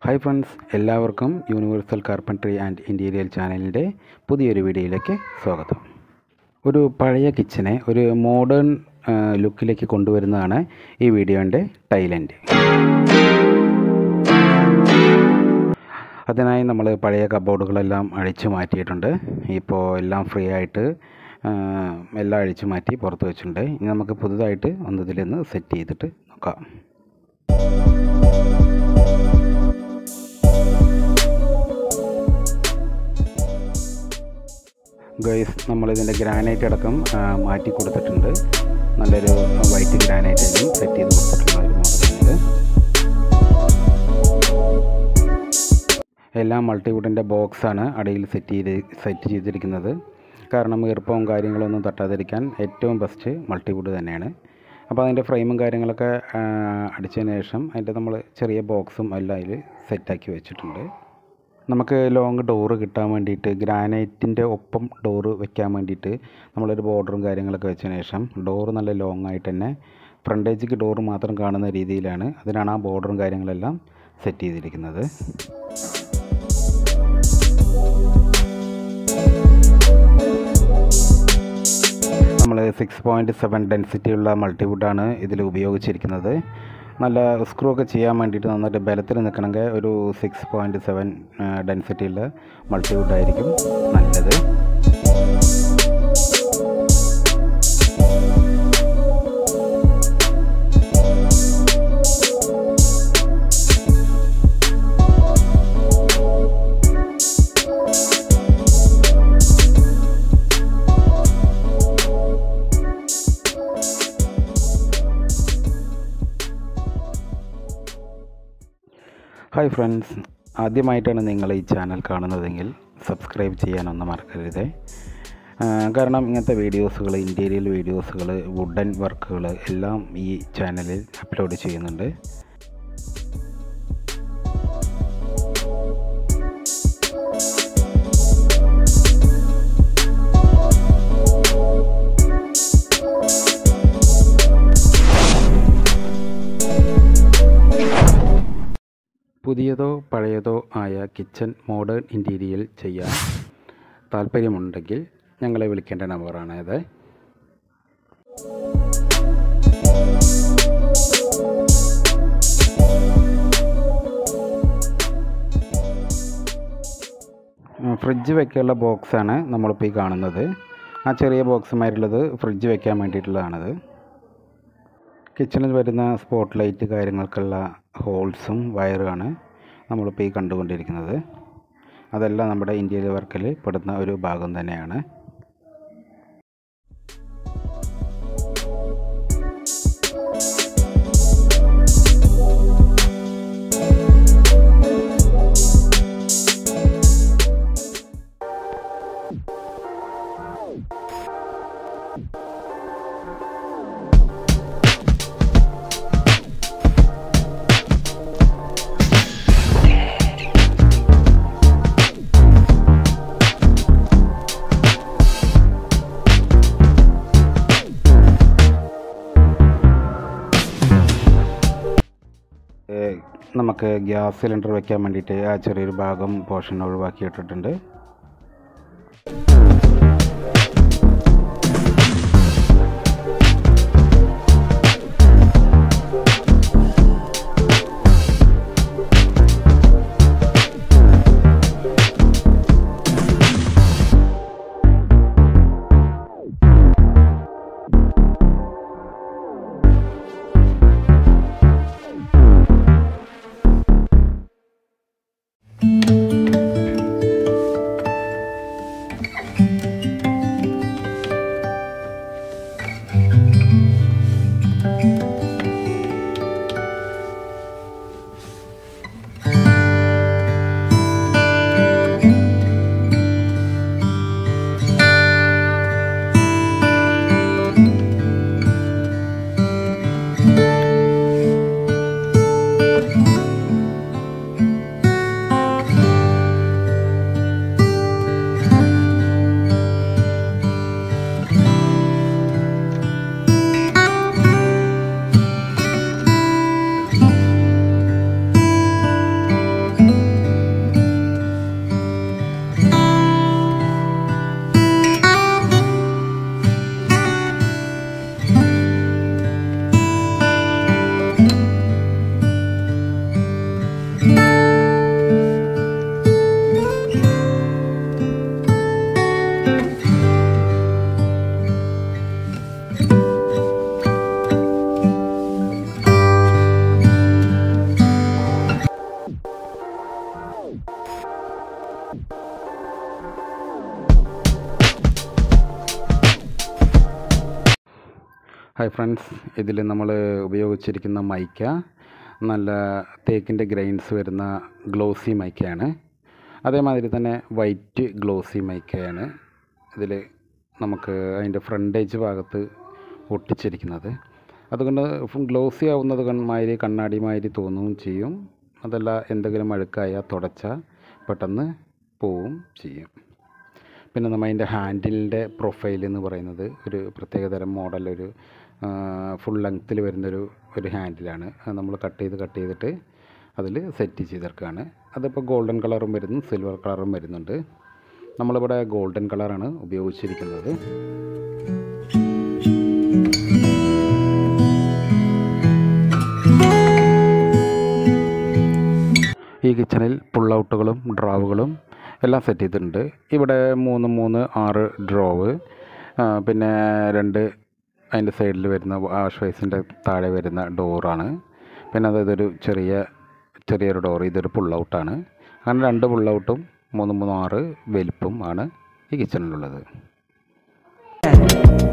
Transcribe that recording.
hi friends എല്ലാവർക്കും universal carpentry and interior ചാനലിൻ്റെ പുതിയൊരു വീഡിയോയിലേക്ക് സ്വാഗതം ഒരു പഴയ കിച്ചനെ ഒരു മോഡേൺ ലുക്കിലേക്ക് കൊണ്ടുവരുന്നതാണ് ഈ വീഡിയോൻ്റെ ടൈലൻഡ് അതിനായി നമ്മൾ പഴയ കബോർഡുകളെല്ലാം അഴിച്ചു മാറ്റിയിട്ടുണ്ട് ഇപ്പോൾ എല്ലാം ഫ്രീ ആയിട്ട് ആ, എല്ലാം അഴിച്ചു മാറ്റി പുറത്ത് വെച്ചിട്ടുണ്ട് ഇനി നമുക്ക് പുതുതായിട്ട് ഒന്ന് ഇതിലൊന്ന് സെറ്റ് ചെയ്തിട്ട് നോക്കാം ഗൈസ് നമ്മളിതിൻ്റെ ഗ്രാനൈറ്റ് അടക്കം ആ, മാറ്റി കൊടുത്തിട്ടുണ്ട് നല്ലൊരു വൈറ്റ് ഗ്രാനൈറ്റ് ആയിരുന്നു സെറ്റ് ചെയ്ത് കൊടുത്തിട്ടുള്ള ഒരു മോഡലാണിത് എല്ലാം മൾട്ടിവുഡിൻ്റെ ബോക്സാണ് അടിയിൽ സെറ്റ് ചെയ്ത് സെറ്റ് ചെയ്തിരിക്കുന്നത് കാരണം ഈർപ്പവും കാര്യങ്ങളൊന്നും തട്ടാതിരിക്കാൻ ഏറ്റവും ബെസ്റ്റ് മൾട്ടിവുഡ് തന്നെയാണ് അപ്പോൾ അതിൻ്റെ ഫ്രെയിമും കാര്യങ്ങളൊക്കെ ആ, അടിച്ചതിന് ശേഷം അതിൻ്റെ നമ്മൾ ചെറിയ ബോക്സും എല്ലാം അതിൽ സെറ്റാക്കി വെച്ചിട്ടുണ്ട് നമുക്ക് ലോങ് ഡോറ് കിട്ടാൻ വേണ്ടിയിട്ട് ഗ്രാനൈറ്റിൻ്റെ ഒപ്പം ഡോറ് വെക്കാൻ വേണ്ടിയിട്ട് നമ്മളൊരു ബോർഡറും കാര്യങ്ങളൊക്കെ വെച്ചതിന് ശേഷം ഡോറ് നല്ല ലോങ് ആയിട്ട് തന്നെ ഫ്രണ്ടേജിക്ക് ഡോറ് മാത്രം കാണുന്ന രീതിയിലാണ് അതിനാണ് ആ ബോർഡറും കാര്യങ്ങളെല്ലാം സെറ്റ് ചെയ്തിരിക്കുന്നത് നമ്മൾ സിക്സ് പോയിൻറ്റ് സെവൻ ഡെൻസിറ്റിയുള്ള മൾട്ടിവുഡാണ് ഇതിൽ ഉപയോഗിച്ചിരിക്കുന്നത് നല്ല സ്ക്രൂ ഒക്കെ ചെയ്യാൻ വേണ്ടിയിട്ട് നന്നായിട്ട് ബലത്തിൽ നിൽക്കണമെങ്കിൽ ഒരു സിക്സ് പോയിൻറ്റ് സെവൻ ഡെൻസിറ്റിയുള്ള മൾട്ടിവുഡ് ആയിരിക്കും നല്ലത് ഹായ് ഫ്രണ്ട്സ് ആദ്യമായിട്ടാണ് നിങ്ങൾ ഈ ചാനൽ കാണുന്നതെങ്കിൽ സബ്സ്ക്രൈബ് ചെയ്യാനൊന്നും മറക്കരുത് ആ, കാരണം ഇങ്ങനത്തെ വീഡിയോസുകൾ ഇൻറ്റീരിയൽ വീഡിയോസുകൾ വുഡൻ വർക്കുകൾ എല്ലാം ഈ ചാനലിൽ അപ്ലോഡ് ചെയ്യുന്നുണ്ട് പുതിയതോ പഴയതോ ആയ കിച്ചൺ മോഡേൺ ഇൻറ്റീരിയൽ ചെയ്യാൻ താല്പര്യമുണ്ടെങ്കിൽ ഞങ്ങളെ വിളിക്കേണ്ട നമ്പറാണ് ഇത് ഫ്രിഡ്ജ് വെക്കാനുള്ള ബോക്സാണ് നമ്മളിപ്പോൾ ഈ കാണുന്നത് ആ ചെറിയ ബോക്സുമായിട്ടുള്ളത് ഫ്രിഡ്ജ് വെക്കാൻ വേണ്ടിയിട്ടുള്ളതാണത് കിച്ചണിൽ വരുന്ന സ്പോട്ട് ലൈറ്റ് കാര്യങ്ങൾക്കുള്ള ഹോൾസും വയറുമാണ് നമ്മളിപ്പോൾ ഈ കണ്ടുകൊണ്ടിരിക്കുന്നത് അതെല്ലാം നമ്മുടെ ഇൻറ്റീരിയർ വർക്കിൽ പെടുന്ന ഒരു ഭാഗം തന്നെയാണ് ഏഹ് നമുക്ക് ഗ്യാസ് സിലിണ്ടർ വെക്കാൻ വേണ്ടിയിട്ട് ആ ചെറിയൊരു ഭാഗം പോർഷൻ ഒഴിവാക്കിയിട്ടിട്ടുണ്ട് ഹായ് ഫ്രണ്ട്സ് ഇതിൽ നമ്മൾ ഉപയോഗിച്ചിരിക്കുന്ന മൈക്ക നല്ല തേക്കിൻ്റെ ഗ്രൈൻസ് വരുന്ന ഗ്ലോസി മൈക്കയാണ് അതേമാതിരി തന്നെ വൈറ്റ് ഗ്ലോസി മൈക്കയാണ് ഇതിൽ നമുക്ക് അതിൻ്റെ ഫ്രണ്ടേജ് ഭാഗത്ത് ഒട്ടിച്ചിരിക്കുന്നത് അതുകൊണ്ട് ഗ്ലോസി ആവുന്നത് കൺ- മാതിരി കണ്ണാടി മാതിരി തോന്നുകയും ചെയ്യും അതല്ല എന്തെങ്കിലും അഴുക്കായാൽ തുടച്ചാൽ പെട്ടെന്ന് പോവും ചെയ്യും പിന്നെ നമ്മൾ അതിൻ്റെ ഹാൻഡിലിൻ്റെ പ്രൊഫൈൽ എന്ന് പറയുന്നത് ഒരു പ്രത്യേകതരം മോഡൽ ഒരു ഫുൾ ലെങ്ത്തിൽ വരുന്നൊരു ഒരു ഹാൻഡിലാണ് അത് നമ്മൾ കട്ട് ചെയ്ത് കട്ട് ചെയ്തിട്ട് അതിൽ സെറ്റ് ചെയ്തെടുക്കുകയാണ് അതിപ്പോൾ ഗോൾഡൻ കളറും വരുന്നു സിൽവർ കളറും വരുന്നുണ്ട് നമ്മളിവിടെ ഗോൾഡൻ കളറാണ് ഉപയോഗിച്ചിരിക്കുന്നത് ഈ കിച്ചണിൽ പുൾ ഔട്ടുകളും ഡ്രോവുകളും എല്ലാം സെറ്റ് ചെയ്തിട്ടുണ്ട് ഇവിടെ മൂന്ന് മൂന്ന് ആറ് ഡ്രോവ് പിന്നെ രണ്ട് അതിൻ്റെ സൈഡിൽ വരുന്ന വാഷ് ബേസിൻ്റെ താഴെ വരുന്ന ഡോറാണ് പിന്നെ അത് ഇതൊരു ചെറിയ ചെറിയൊരു ഡോർ ഇതൊരു പുൾ ഔട്ടാണ് അങ്ങനെ രണ്ട് പുൾ ഔട്ടും മൂന്ന് മൂന്ന് ആറ് വലിപ്പും ആണ് ഈ കിച്ചണിലുള്ളത്